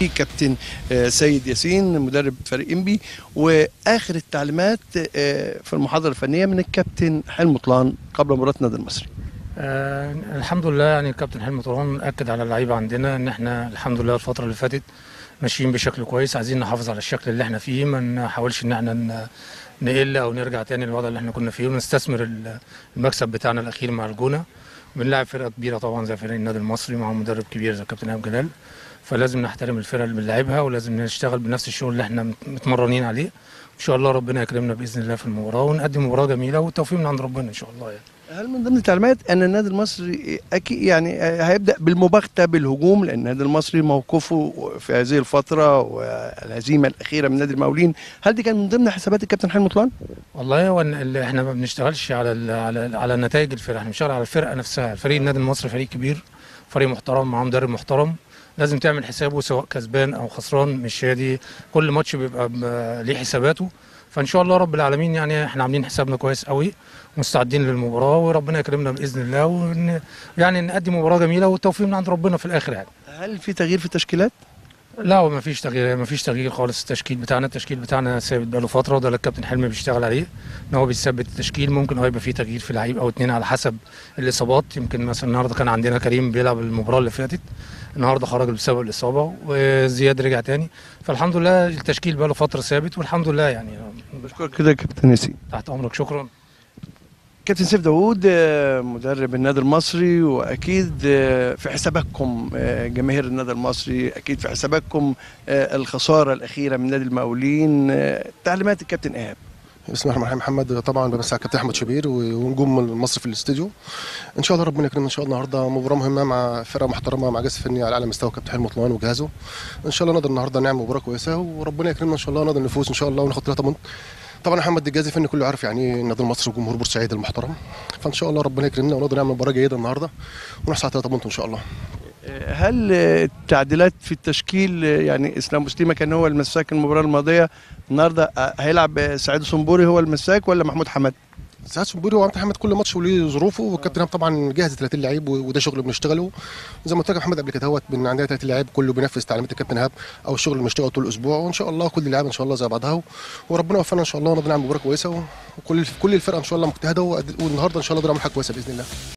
كابتن آه، سيد ياسين مدرب فريق انبي واخر التعليمات آه، في المحاضره الفنيه من الكابتن حلمي طلان قبل مباراه النادي المصري آه الحمد لله يعني الكابتن حلمي طولان اكد على اللعيبه عندنا ان احنا الحمد لله الفتره اللي فاتت ماشيين بشكل كويس عايزين نحافظ على الشكل اللي احنا فيه ما نحاولش ان احنا ن- نقل او نرجع تاني للوضع اللي احنا كنا فيه ونستثمر ال- المكسب بتاعنا الاخير مع الجونه بنلعب فرقه كبيره طبعا زي فريق النادي المصري مع مدرب كبير زي الكابتن ايهاب جلال فلازم نحترم الفرقه اللي بنلعبها ولازم نشتغل بنفس الشغل اللي احنا مت- متمرنين عليه ان شاء الله ربنا يكرمنا باذن الله في المباراه ونقدم مباراه جميله والتوفيق من عند ربنا ان شاء الله يعني هل من ضمن التعليمات ان النادي المصري اكيد يعني هيبدا بالمباغته بالهجوم لان النادي المصري موقفه في هذه الفتره والهزيمه الاخيره من نادي المقاولين هل دي كان من ضمن حسابات الكابتن حلمي طلان؟ والله هو إن اللي احنا ما بنشتغلش على ال على على نتائج الفرقه احنا بنشتغل على الفرقه نفسها فريق النادي المصري فريق كبير فريق محترم معاه مدرب محترم لازم تعمل حسابه سواء كسبان او خسران مش هي دي كل ماتش بيبقى ب- ليه حساباته فان شاء الله رب العالمين يعني احنا عاملين حسابنا كويس قوي مستعدين للمباراه وربنا يكرمنا باذن الله ون يعني نقدم مباراه جميله والتوفيق من عند ربنا في الاخر يعني هل في تغيير في التشكيلات؟ لا هو ما فيش تغيير ما فيش تغيير خالص التشكيل بتاعنا التشكيل بتاعنا ثابت بقاله فتره وده اللي الكابتن حلمي بيشتغل عليه ان هو بيثبت التشكيل ممكن اه يبقى فيه تغيير في لعيب او اتنين على حسب الاصابات يمكن مثلا النهارده كان عندنا كريم بيلعب المباراه اللي فاتت النهارده خرج بسبب الاصابه وزياد رجع تاني فالحمد لله التشكيل بقاله فتره ثابت والحمد لله يعني بشكرك كده يا كابتن ياسين تحت امرك شكرا كابتن سيف داوود آه، مدرب النادي المصري واكيد آه، في حساباتكم آه، جماهير النادي المصري اكيد في حساباتكم آه، الخساره الاخيره من نادي المقاولين آه، تعليمات الكابتن ايهاب بسم الله الرحمن الرحيم محمد طبعا بمسي على الكابتن احمد شبير ونجوم مصر في الاستوديو ان شاء الله ربنا يكرمنا ان شاء الله النهارده مباراه مهمه مع فرقه محترمه مع جهاز فني على اعلى مستوى كابتن حلمي طلال وجهازه ان شاء الله نقدر النهارده نعمل مباراه كويسه وربنا يكرمنا ان شاء الله نقدر نفوز ان شاء الله وناخد ثلاثه بونت طبعا محمد الجهاز الفني كله عارف يعني ايه النادي المصري وجمهور بورسعيد المحترم فان شاء الله ربنا يكرمنا ونقدر نعمل مباراه جيده النهارده ونحصل على ثلاثه بونت ان شاء الله آه، هل آه، التعديلات في التشكيل آه، يعني اسلام مسلمه كان هو المساك المباراه الماضيه النهارده آه، هيلعب آه، سعيد صنبوري هو المساك ولا محمود حمد؟ سعاد سمبوري وعبد الحمد كل ماتش وليه ظروفه والكابتن إيهاب طبعا جاهز 30 لعيب و- وده شغل بنشتغله زي ما قلت لك يا محمد قبل كده هوت بن عندنا 30 لعيب كله بينفذ تعليمات الكابتن ايهاب او الشغل اللي بنشتغله طول الاسبوع وان شاء الله كل اللعيبه ان شاء الله زي بعضها و- وربنا يوفقنا ان شاء الله ونقدر نعمل مباراه كويسه وكل كل الفرقه ان شاء الله مجتهده وقد- والنهارده ان شاء الله نقدر نعمل حاجه كويسه باذن الله